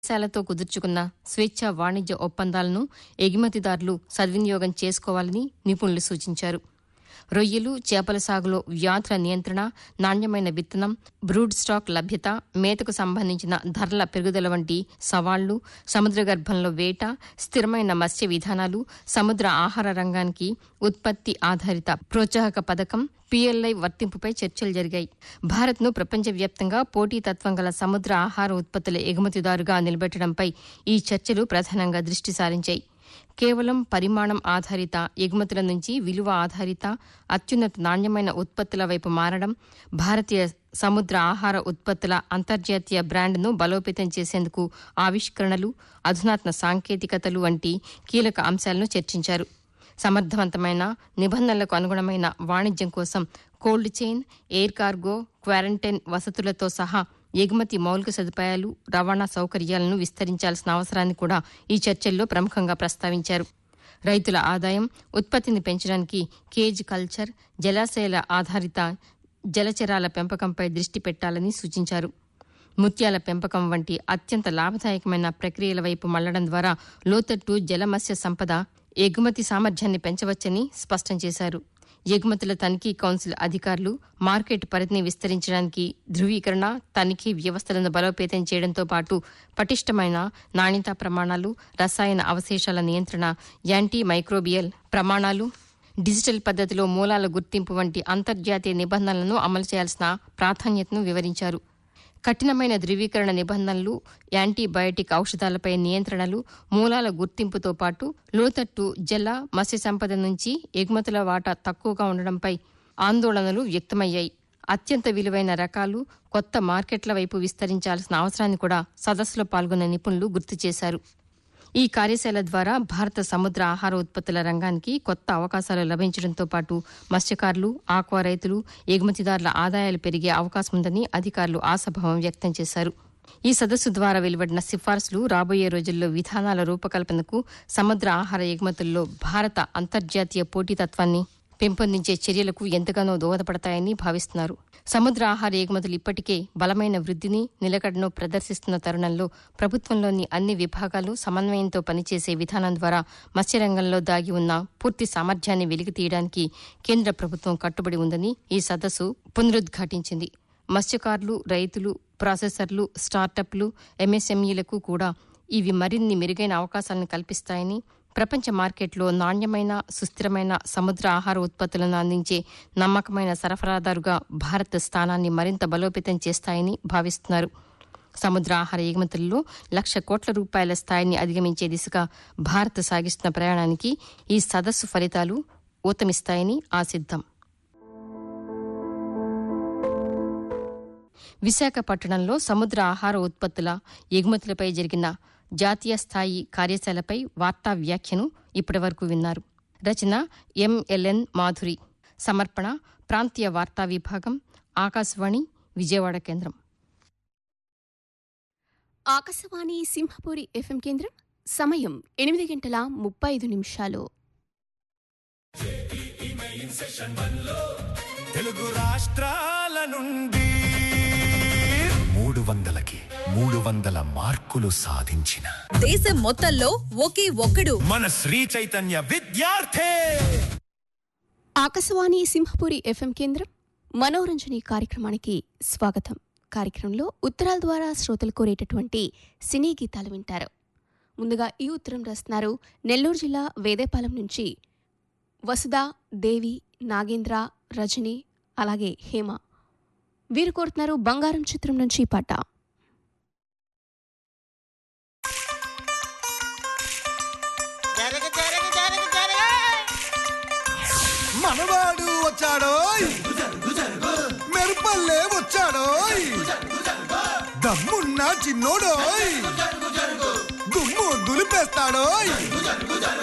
దేశాలతో కుదుర్చుకున్న స్వేచ్ఛా వాణిజ్య ఒప్పందాలను ఎగుమతిదారులు సద్వినియోగం చేసుకోవాలని నిపుణులు సూచించారు రొయ్యలు చేపల సాగులో వ్యాధుల నియంత్రణ నాణ్యమైన విత్తనం బ్రూడ్ స్టాక్ లభ్యత మేతకు సంబంధించిన ధరల పెరుగుదల వంటి సవాళ్లు సముద్ర గర్భంలో వేట స్థిరమైన మత్స్య విధానాలు సముద్ర ఆహార రంగానికి ఉత్పత్తి ఆధారిత ప్రోత్సాహక పథకం పీఎల్ఐ వర్తింపుపై చర్చలు జరిగాయి భారత్ను ప్రపంచవ్యాప్తంగా పోటీతత్వం గల సముద్ర ఆహార ఉత్పత్తుల ఎగుమతిదారుగా నిలబెట్టడంపై ఈ చర్చలు ప్రధానంగా దృష్టి సారించాయి కేవలం పరిమాణం ఆధారిత ఎగుమతుల నుంచి విలువ ఆధారిత అత్యున్నత నాణ్యమైన ఉత్పత్తుల వైపు మారడం భారతీయ సముద్ర ఆహార ఉత్పత్తుల అంతర్జాతీయ బ్రాండ్ను బలోపేతం చేసేందుకు ఆవిష్కరణలు అధునాత్మ సాంకేతికతలు వంటి కీలక అంశాలను చర్చించారు సమర్థవంతమైన నిబంధనలకు అనుగుణమైన వాణిజ్యం కోసం cold chain air cargo quarantine వసతులతో సహా ఎగుమతి మౌలిక సదుపాయాలు రవాణా సౌకర్యాలను విస్తరించాల్సిన అవసరాన్ని కూడా ఈ చర్చల్లో ప్రముఖంగా ప్రస్తావించారు రైతుల ఆదాయం ఉత్పత్తిని పెంచడానికి కేజ్ కల్చర్ జలాశయాల ఆధారిత జలచరాల పెంపకంపై దృష్టి పెట్టాలని సూచించారు ముత్యాల పెంపకం వంటి అత్యంత లాభదాయకమైన ప్రక్రియల వైపు మళ్లడం ద్వారా లోతట్టు జలమత్స్య సంపద ఎగుమతి సామర్థ్యాన్ని పెంచవచ్చని స్పష్టం చేశారు ఎగుమతుల తనిఖీ కౌన్సిల్ అధికారులు మార్కెట్ పరిధిని విస్తరించడానికి ధృవీకరణ తనిఖీ వ్యవస్థలను బలోపేతం చేయడంతో పాటు పటిష్టమైన నాణ్యతా ప్రమాణాలు రసాయన అవశేషాల నియంత్రణ యాంటీ మైక్రోబియల్ ప్రమాణాలు డిజిటల్ పద్దతిలో మూలాల గుర్తింపు వంటి అంతర్జాతీయ నిబంధనలను అమలు చేయాల్సిన ప్రాధాన్యతను వివరించారు కఠినమైన ధృవీకరణ నిబంధనలు యాంటీబయోటిక్ ఔషధాలపై నియంత్రణలు మూలాల గుర్తింపుతో పాటు లోతట్టు జల మత్స్య సంపద నుంచి ఎగుమతుల వాటా తక్కువగా ఉండడంపై ఆందోళనలు వ్యక్తమయ్యాయి అత్యంత విలువైన రకాలు కొత్త మార్కెట్ల వైపు విస్తరించాల్సిన అవసరాన్ని కూడా సదస్సులో పాల్గొన్న నిపుణులు గుర్తు చేశారు ఈ కార్యశాల ద్వారా భారత సముద్ర ఆహార ఉత్పత్తుల రంగానికి కొత్త అవకాశాలు లభించడంతో పాటు మత్స్యకారులు ఆక్వా రైతులు ఎగుమతిదారుల ఆదాయాలు పెరిగే అవకాశం ఉందని అధికారులు ఆశాభావం వ్యక్తం చేశారు ఈ సదస్సు ద్వారా వెలువడిన సిఫార్సులు రాబోయే రోజుల్లో విధానాల రూపకల్పనకు సముద్ర ఆహార ఎగుమతుల్లో భారత అంతర్జాతీయ పోటీతత్వాన్ని పెంపొందించే చర్యలకు ఎంతగానో దోహదపడతాయని భావిస్తున్నారు సముద్ర ఆహార ఎగుమతులు ఇప్పటికే బలమైన వృద్ధిని నిలకడను ప్రదర్శిస్తున్న తరుణంలో ప్రభుత్వంలోని అన్ని విభాగాలు సమన్వయంతో పనిచేసే విధానం ద్వారా మత్స్యరంగంలో దాగి ఉన్న పూర్తి సామర్థ్యాన్ని వెలికి తీయడానికి కేంద్ర ప్రభుత్వం కట్టుబడి ఉందని ఈ సదస్సు పునరుద్ఘాటించింది మత్స్యకారులు రైతులు ప్రాసెసర్లు స్టార్టప్లు ఎంఎస్ఎంఈలకు కూడా ఇవి మరిన్ని మెరుగైన అవకాశాలను కల్పిస్తాయని ప్రపంచ మార్కెట్లో నాణ్యమైన సుస్థిరమైన సముద్ర ఆహార ఉత్పత్తులను అందించే నమ్మకమైన సరఫరాదారుగా భారత్ స్థానాన్ని మరింత బలోపేతం చేస్తాయని భావిస్తున్నారు సముద్ర ఆహార ఎగుమతుల్లో లక్ష కోట్ల రూపాయల స్థాయిని అధిగమించే దిశగా భారత్ సాగిస్తున్న ప్రయాణానికి ఈ సదస్సు ఫలితాలు ఊతమిస్తాయని ఆశిద్దాం విశాఖపట్టణంలో సముద్ర ఆహార ఉత్పత్తుల ఎగుమతులపై జరిగిన జాతీయ స్థాయి కార్యశాలపై వార్తా వ్యాఖ్యను ఇప్పటివరకు విన్నారు రచన ఎంఎల్ఎన్ మాధురి సమర్పణ ప్రాంతీయ వార్తా విభాగం ఆకాశవాణి విజయవాడ కేంద్రం ఆకాశవాణి సింహపూరి ఎఫ్ఎం కేంద్రం సమయం ఎనిమిది గంటల ముప్పై ఐదు నిమిషాలు తెలుగు రాష్ట్రాల నుండి మూడు వందలకి మూడు వందల మార్కులు సాధించిన దేశం మొత్తంలో ఒకే ఒక్కడు మన శ్రీ చైతన్య విద్యార్థి ఆకాశవాణి సింహపూరి ఎఫ్ఎం కేంద్రం మనోరంజని కార్యక్రమానికి స్వాగతం కార్యక్రమంలో ఉత్తరాల ద్వారా శ్రోతలు కోరేటటువంటి సినీ గీతాలు వింటారు ముందుగా ఈ ఉత్తరం రాస్తున్నారు నెల్లూరు జిల్లా వేదేపాలెం నుంచి వసుధ దేవి నాగేంద్ర రజని అలాగే హేమ వీరు కోరుతున్నారు బంగారం చిత్రం నుంచి ఈ పాట జరగ జరగ జరగ జరగ మనవాడు వచ్చాడో మెరుపల్లే వచ్చాడో దమ్మున్న చిన్నోడో దుమ్ము దులిపేస్తాడో